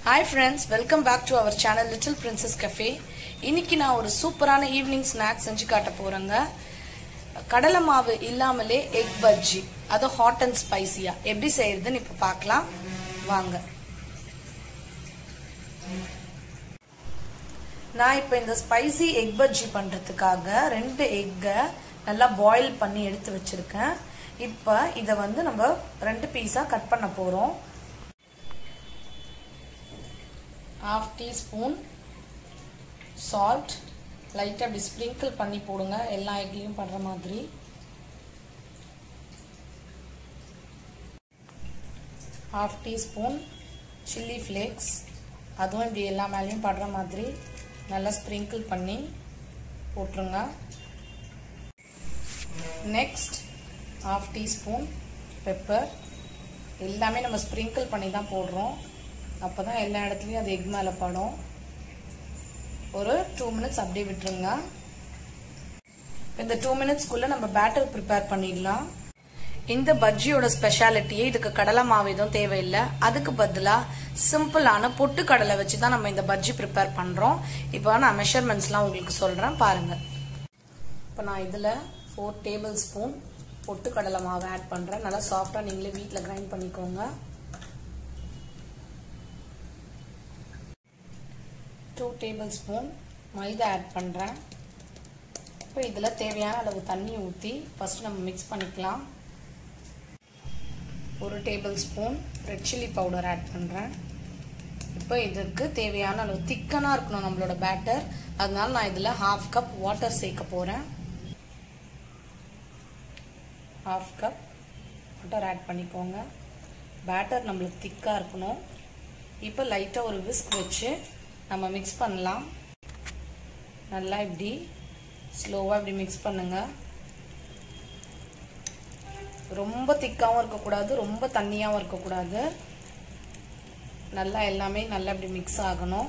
hi friends welcome back to our channel little princess cafe இன்னைக்கு நான் ஒரு சூப்பரான ஈவினிங் ஸ்நாக்ஸ் செஞ்சு காட்ட போறேங்க கடலை மாவு இல்லாமலே எக் பஜ்ஜி அது ஹாட் அண்ட் ஸ்பைசியா எப்படி செய்யறதுன்னு இப்போ பார்க்கலாம் வாங்க நான் இப்போ இந்த ஸ்பைசி எக் பஜ்ஜி பண்ணுறதுக்காக ரெண்டு எக்கை நல்லா பாயில் பண்ணி எடுத்து வச்சிருக்கேன் இப்போ இதை வந்து நம்ம ரெண்டு பீஸாக கட் பண்ண போகிறோம் ஹாஃப் டீஸ்பூன் சால்ட் லைட்டாக அப்படி ஸ்ப்ரிங்கிள் பண்ணி போடுங்க எல்லா எக்லையும் பண்ணுற மாதிரி ஹாஃப் டீஸ்பூன் சில்லி ஃப்ளேக்ஸ் அதுவும் இப்படி எல்லா மேலேயும் படுற மாதிரி நல்லா ஸ்ப்ரிங்கிள் பண்ணி போட்டுருங்க நெக்ஸ்ட் ஹாஃப் டீஸ்பூன் பெப்பர் எல்லாமே நம்ம ஸ்ப்ரிங்கிள் பண்ணி தான் போடுறோம் அப்போ தான் எல்லா இடத்துலையும் அது எக் மேலே படும் ஒரு டூ மினிட்ஸ் அப்படியே விட்டுருங்க இந்த டூ மினிட்ஸ்க்குள்ளே நம்ம பேட்டர் ப்ரிப்பேர் பண்ணிடலாம் இந்த பஜ்ஜியோட ஸ்பெஷாலிட்டியே இதுக்கு கடலை மாவு எதுவும் தேவையில்லை அதுக்கு பதிலாக சிம்பிளான பொட்டு கடலை வச்சு தான் நம்ம இந்த பஜ்ஜி ப்ரிப்பேர் பண்ணுறோம் இப்போ நான் மெஷர்மெண்ட்ஸ்லாம் உங்களுக்கு சொல்கிறேன் பாருங்கள் இப்போ நான் இதில் ஃபோர் டேபிள் ஸ்பூன் பொட்டு கடலை மாவு ஆட் பண்ணுறேன் நல்லா சாஃப்டாக நீங்களே வீட்டில் கிரைண்ட் பண்ணிக்கோங்க two tablespoon maida add பண்ணுறேன் இப்போ இதில் தேவையான அளவு தண்ணி ஊற்றி ஃபஸ்ட்டு நம்ம மிக்ஸ் பண்ணிக்கலாம் ஒரு tablespoon red chilli powder add பண்ணுறேன் இப்போ இதுக்கு தேவையான அளவு திக்கனாக இருக்கணும் நம்மளோட பேட்டர் அதனால நான் இதில் ஹாஃப் கப் வாட்டர் சேர்க்க போகிறேன் ஹாஃப் கப் வாட்டர் ஆட் பண்ணிக்கோங்க பேட்டர் நம்மளுக்கு திக்காக இருக்கணும் இப்போ லைட்டாக ஒரு விஸ்க் வச்சு நம்ம மிக்ஸ் பண்ணலாம் நல்லா இப்படி ஸ்லோவாக இப்படி மிக்ஸ் பண்ணுங்கள் ரொம்ப திக்காகவும் இருக்கக்கூடாது ரொம்ப தண்ணியாகவும் இருக்கக்கூடாது நல்லா எல்லாமே நல்லா இப்படி மிக்ஸ் ஆகணும்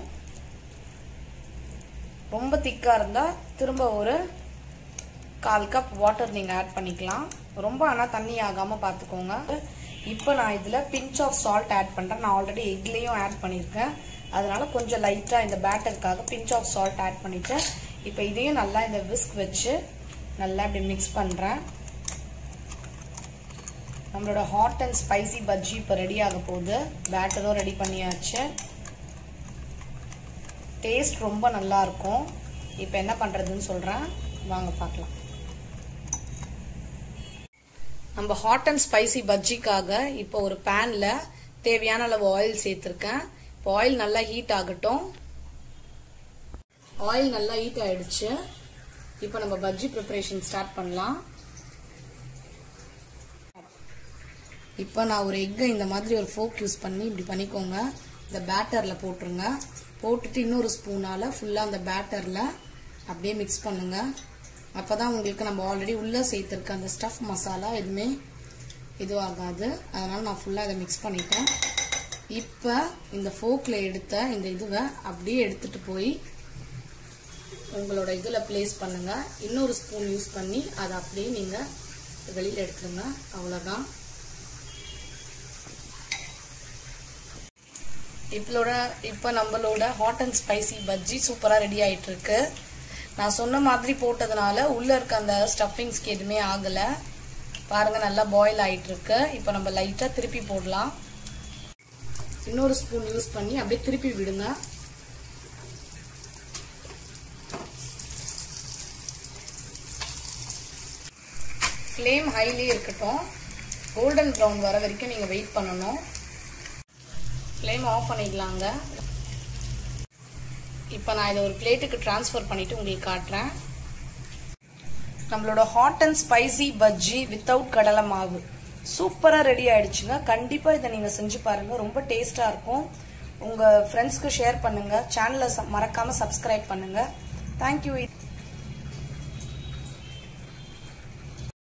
ரொம்ப திக்காக இருந்தால் திரும்ப ஒரு கால் கப் வாட்டர் நீங்கள் ஆட் பண்ணிக்கலாம் ரொம்ப ஆனால் தண்ணி ஆகாமல் பார்த்துக்கோங்க இப்போ நான் இதில் பிஞ்ச் ஆஃப் சால்ட் ஆட் பண்ணுறேன் நான் ஆல்ரெடி எக்லேயும் ஆட் பண்ணியிருக்கேன் அதனால கொஞ்சம் லைட்டாக இந்த பேட்டருக்காக பிஞ்ச் ஆஃப் சால்ட் ஆட் பண்ணிவிட்டு இப்போ இதையும் நல்லா இந்த விஸ்க் வச்சு நல்லா இப்படி மிக்ஸ் பண்ணுறேன் நம்மளோட ஹாட் அண்ட் ஸ்பைசி பஜ்ஜி இப்போ ரெடி ஆக போகுது பேட்டரும் ரெடி பண்ணியாச்சு டேஸ்ட் ரொம்ப நல்லா இருக்கும் இப்போ என்ன பண்ணுறதுன்னு சொல்கிறேன் வாங்க பார்க்கலாம் நம்ம ஹாட் அண்ட் ஸ்பைசி பஜ்ஜிக்காக இப்போ ஒரு பேனில் தேவையான அளவு ஆயில் சேர்த்துருக்கேன் இப்போ ஆயில் நல்லா ஹீட் ஆகட்டும் ஆயில் நல்லா ஹீட் ஆயிடுச்சு இப்போ நம்ம பஜ்ஜி ப்ரிப்பரேஷன் ஸ்டார்ட் பண்ணலாம் இப்போ நான் ஒரு எக்கை இந்த மாதிரி ஒரு ஃபோக் யூஸ் பண்ணி இப்படி பண்ணிக்கோங்க இந்த பேட்டரில் போட்டுருங்க போட்டுட்டு இன்னொரு ஸ்பூனால் ஃபுல்லாக அந்த பேட்டரில் அப்படியே மிக்ஸ் பண்ணுங்க அப்போ தான் உங்களுக்கு நம்ம ஆல்ரெடி உள்ளே சேர்த்துருக்க அந்த ஸ்டஃப் மசாலா எதுவுமே இதுவாகாது அதனால் நான் ஃபுல்லாக இதை மிக்ஸ் பண்ணிட்டேன் இப்போ இந்த ஃபோக்கில் எடுத்த இந்த இதுவை அப்படியே எடுத்துகிட்டு போய் உங்களோட இதில் ப்ளேஸ் பண்ணுங்கள் இன்னொரு ஸ்பூன் யூஸ் பண்ணி அதை அப்படியே நீங்கள் வெளியில் எடுத்துருங்க அவ்வளோதான் இப்பளோட இப்போ நம்மளோட ஹாட் அண்ட் ஸ்பைசி பஜ்ஜி சூப்பராக ரெடி ஆகிட்டு இருக்கு நான் சொன்ன மாதிரி போட்டதுனால உள்ளே இருக்க அந்த ஸ்டஃபிங்ஸ்க்கு எதுவுமே ஆகலை பாருங்க நல்லா பாயில் ஆகிட்டு இருக்கு இப்போ நம்ம லைட்டாக திருப்பி போடலாம் இன்னொரு ஸ்பூன் யூஸ் பண்ணி அப்படியே திருப்பி விடுங்க ஃப்ளேம் ஹைலி இருக்கட்டும் கோல்டன் ப்ரௌன் வர வரைக்கும் நீங்கள் வெயிட் பண்ணணும் ஃப்ளேம் ஆஃப் பண்ணிக்கலாங்க இப்போ நான் இதை ஒரு பிளேட்டுக்கு ட்ரான்ஸ்ஃபர் பண்ணிவிட்டு உங்களுக்கு காட்டுறேன் நம்மளோட hot and spicy bajji without கடலை மாவு சூப்பராக ரெடி ஆயிடுச்சுங்க கண்டிப்பாக இதை நீங்கள் செஞ்சு பாருங்கள் ரொம்ப டேஸ்ட்டாக இருக்கும் உங்கள் ஃப்ரெண்ட்ஸ்க்கு ஷேர் பண்ணுங்கள் சேனலை மறக்காமல் சப்ஸ்கிரைப் பண்ணுங்கள் தேங்க்யூ